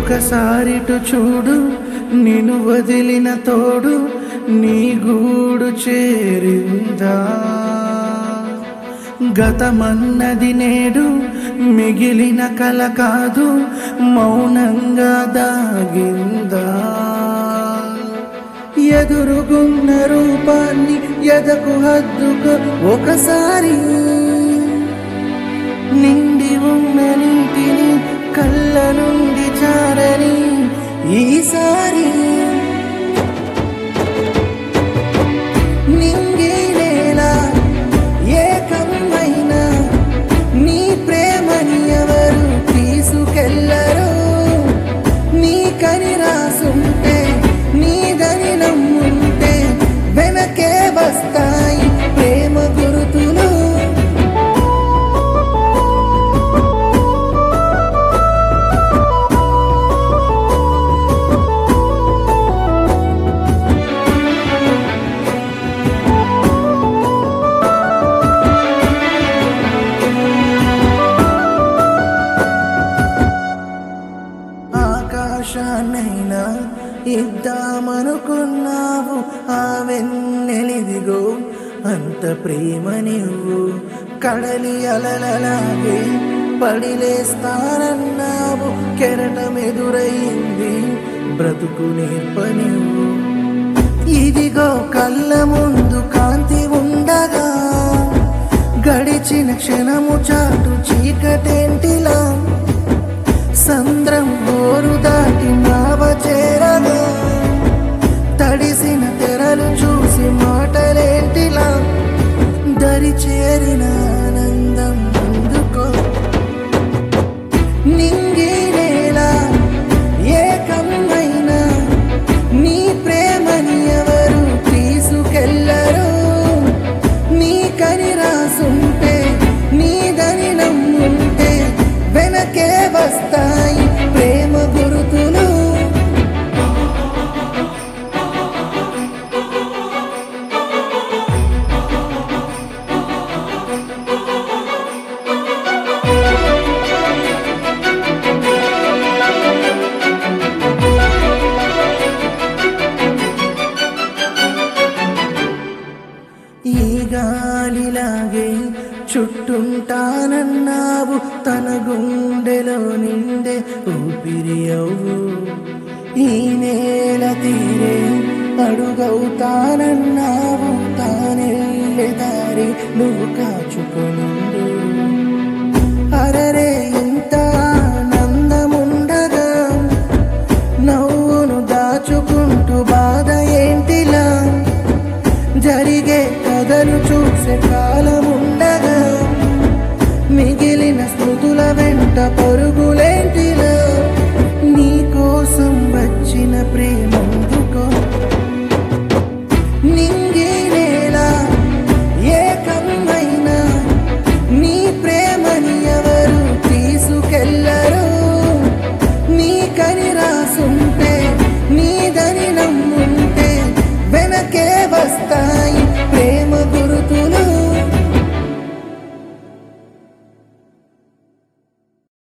ఒకసారిటు చూడు నిన్ను వదిలిన తోడు నీ గూడు చేరిందా గతమన్నది నేడు మిగిలిన కల కాదు మౌనంగా దాగిందా ఎదురుగున్న రూపాన్ని ఎదకు హద్దుకు ఒకసారి నిండి ఉన్న నీటిని కళ్ళ నుండి చారని ఈసారి నింగి నేల ఏకమైన నీ ప్రేమని ఎవరు తీసుకెళ్ళరు నీకని రాసుంటే నీదని నమ్ముంటే వెనకే వస్తాయి ప్రేమ గురుతులు ఆకాశాన్నైనా ఇద్దామనుకున్నావు ఆ వెన్నెలిదిగో అంత ప్రేమ నువ్వు కడలి అలలలాగే పడిలేస్తానన్నావు కెరటమెదురయింది బ్రతుకు నేర్ప నువ్వు ఇదిగో కళ్ళ ముందు కాంతి ఉండగా గడిచిన క్షణము చాటు చీకటేంటిలా సంద్రం ఓరు దాటి నావ చేరగా తడిసిన తెరలు చూసి మాటలేంటిలా దరి చేరిన ఆనందం ముందుకో నింగి నేల ఏకమైన నీ ప్రేమని ఎవరు తీసుకెళ్ళరు నీకని రాసుంటే నీదని నమ్ముంటే వెనకే వస్తాయి ప్రేమ గురుతులు ఈ గాలిలాగే చుట్టుంటానన్నావు తన గుండెలో నిండే ఊపిరి అవు ఈ నేల తీరే అడుగవుతానన్నావు తానెళ్ళే దారి నువ్వు కాచుకొనుండు అరరే ఇంత ఆనందముండగా నవ్వును దాచుకుంటూ బాధ ఏంటిలా జరిగే కథలు చూసే కాలముండగా మిగిలిన స్మృతుల వెంట పో